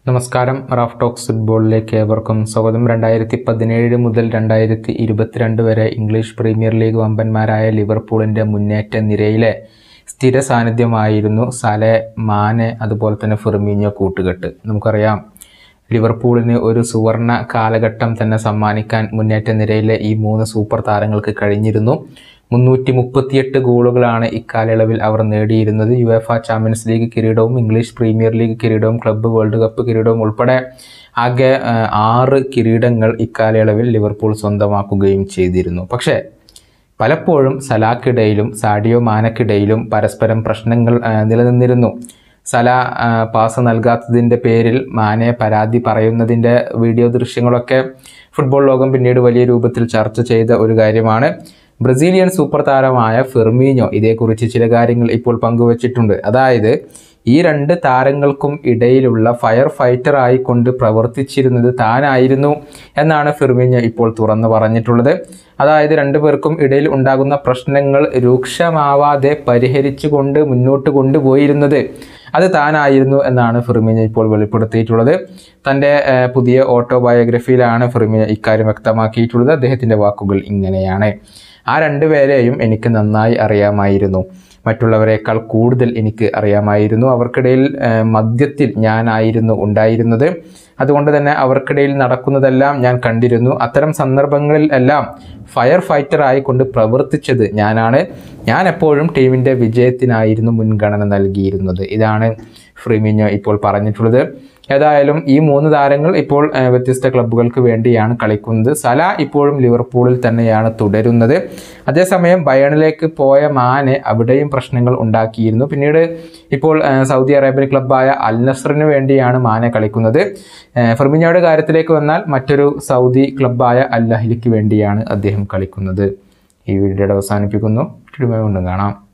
നമസ്കാരം Raf talks ഫുട്ബോളിലേക്ക് ഏവർക്കും സ്വാഗതം രണ്ടായിരത്തി പതിനേഴ് മുതൽ രണ്ടായിരത്തി ഇരുപത്തിരണ്ട് വരെ ഇംഗ്ലീഷ് പ്രീമിയർ ലീഗ് വമ്പന്മാരായ ലിവർപൂളിൻ്റെ മുന്നേറ്റ നിരയിലെ സ്ഥിര സാന്നിധ്യമായിരുന്നു സലെ മാനെ അതുപോലെ തന്നെ ഫെർമീഞ്ഞോ കൂട്ടുകെട്ട് നമുക്കറിയാം ലിവർപൂളിന് ഒരു സുവർണ കാലഘട്ടം തന്നെ സമ്മാനിക്കാൻ മുന്നേറ്റ നിരയിലെ ഈ മൂന്ന് സൂപ്പർ താരങ്ങൾക്ക് കഴിഞ്ഞിരുന്നു മുന്നൂറ്റി മുപ്പത്തിയെട്ട് ഗോളുകളാണ് ഇക്കാലയളവിൽ അവർ നേടിയിരുന്നത് യു എഫ ചാമ്പ്യൻസ് ലീഗ് കിരീടവും ഇംഗ്ലീഷ് പ്രീമിയർ ലീഗ് കിരീടവും ക്ലബ്ബ് വേൾഡ് കപ്പ് കിരീടവും ഉൾപ്പെടെ ആകെ ആ, ആറ് കിരീടങ്ങൾ ഇക്കാലയളവിൽ ലിവർപൂൾ സ്വന്തമാക്കുകയും ചെയ്തിരുന്നു പക്ഷേ പലപ്പോഴും സലാക്കിടയിലും സാഡിയോ മാനക്കിടയിലും പരസ്പരം പ്രശ്നങ്ങൾ ആ, നിലനിന്നിരുന്നു സല ആ, പാസ് നൽകാത്തതിൻ്റെ പേരിൽ മാനെ പരാതി പറയുന്നതിൻ്റെ വീഡിയോ ദൃശ്യങ്ങളൊക്കെ ഫുട്ബോൾ ലോകം പിന്നീട് വലിയ രൂപത്തിൽ ചർച്ച ചെയ്ത ഒരു കാര്യമാണ് ബ്രസീലിയൻ സൂപ്പർ താരമായ ഫെർമീഞ്ഞോ ഇതേക്കുറിച്ച് ചില കാര്യങ്ങൾ ഇപ്പോൾ പങ്കുവച്ചിട്ടുണ്ട് അതായത് ഈ രണ്ട് താരങ്ങൾക്കും ഇടയിലുള്ള ഫയർ ഫൈറ്റർ ആയിക്കൊണ്ട് പ്രവർത്തിച്ചിരുന്നത് താനായിരുന്നു എന്നാണ് ഫിർമിഞ്ഞോ ഇപ്പോൾ തുറന്നു പറഞ്ഞിട്ടുള്ളത് അതായത് രണ്ടുപേർക്കും ഇടയിൽ ഉണ്ടാകുന്ന പ്രശ്നങ്ങൾ രൂക്ഷമാവാതെ പരിഹരിച്ചുകൊണ്ട് മുന്നോട്ട് കൊണ്ടുപോയിരുന്നത് അത് താനായിരുന്നു എന്നാണ് ഫിർമിഞ്ഞോ ഇപ്പോൾ വെളിപ്പെടുത്തിയിട്ടുള്ളത് തൻ്റെ ഏഹ്, പുതിയ ഓട്ടോബയോഗ്രഫിയിലാണ് ഫിർമിഞ്ഞോ ഇക്കാര്യം വ്യക്തമാക്കിയിട്ടുള്ളത് അദ്ദേഹത്തിൻ്റെ വാക്കുകൾ ഇങ്ങനെയാണ് ആ രണ്ടുപേരെയും എനിക്ക് നന്നായി അറിയാമായിരുന്നു മറ്റുള്ളവരെക്കാൾ കൂടുതൽ എനിക്ക് അറിയാമായിരുന്നു അവർക്കിടയിൽ ഏഹ്, മധ്യത്തിൽ ഞാനായിരുന്നു ഉണ്ടായിരുന്നത് അതുകൊണ്ട് തന്നെ അവർക്കിടയിൽ നടക്കുന്നതെല്ലാം ഞാൻ കണ്ടിരുന്നു അത്തരം സന്ദർഭങ്ങളിൽ എല്ലാം ഫയർ ഫൈറ്റർ ആയിക്കൊണ്ട് പ്രവർത്തിച്ചത് ഞാനാണ് ഞാൻ എപ്പോഴും ടീമിൻ്റെ വിജയത്തിനായിരുന്നു മുൻഗണന നൽകിയിരുന്നത് ഇതാണ് ഫ്രീമിഞ്ഞോ ഇപ്പോൾ പറഞ്ഞിട്ടുള്ളത് ഏതായാലും ഈ മൂന്ന് താരങ്ങൾ ഇപ്പോൾ ഏഹ്, വ്യത്യസ്ത ക്ലബ്ബുകൾക്ക് വേണ്ടിയാണ് കളിക്കുന്നത് സല ഇപ്പോഴും ലിവർപൂളിൽ തന്നെയാണ് തുടരുന്നത് അതേസമയം ബയണിലേക്ക് പോയ മാനെ അവിടെയും പ്രശ്നങ്ങൾ ഉണ്ടാക്കിയിരുന്നു പിന്നീട് ഇപ്പോൾ ഏഹ്, സൗദി അറേബ്യൻ ക്ലബ്ബായ അൽ നസറിന് വേണ്ടിയാണ് മാനെ കളിക്കുന്നത് ഏഹ്, ഫെർമിഞ്ഞോയുടെ കാര്യത്തിലേക്ക് വന്നാൽ മറ്റൊരു സൗദി ക്ലബ്ബായ അൽ അഹ്ലിക്ക് വേണ്ടിയാണ് അദ്ദേഹം കളിക്കുന്നത് ഈ വീഡിയോയുടെ അവസാനിപ്പിക്കുന്നു വീണ്ടും കാണാം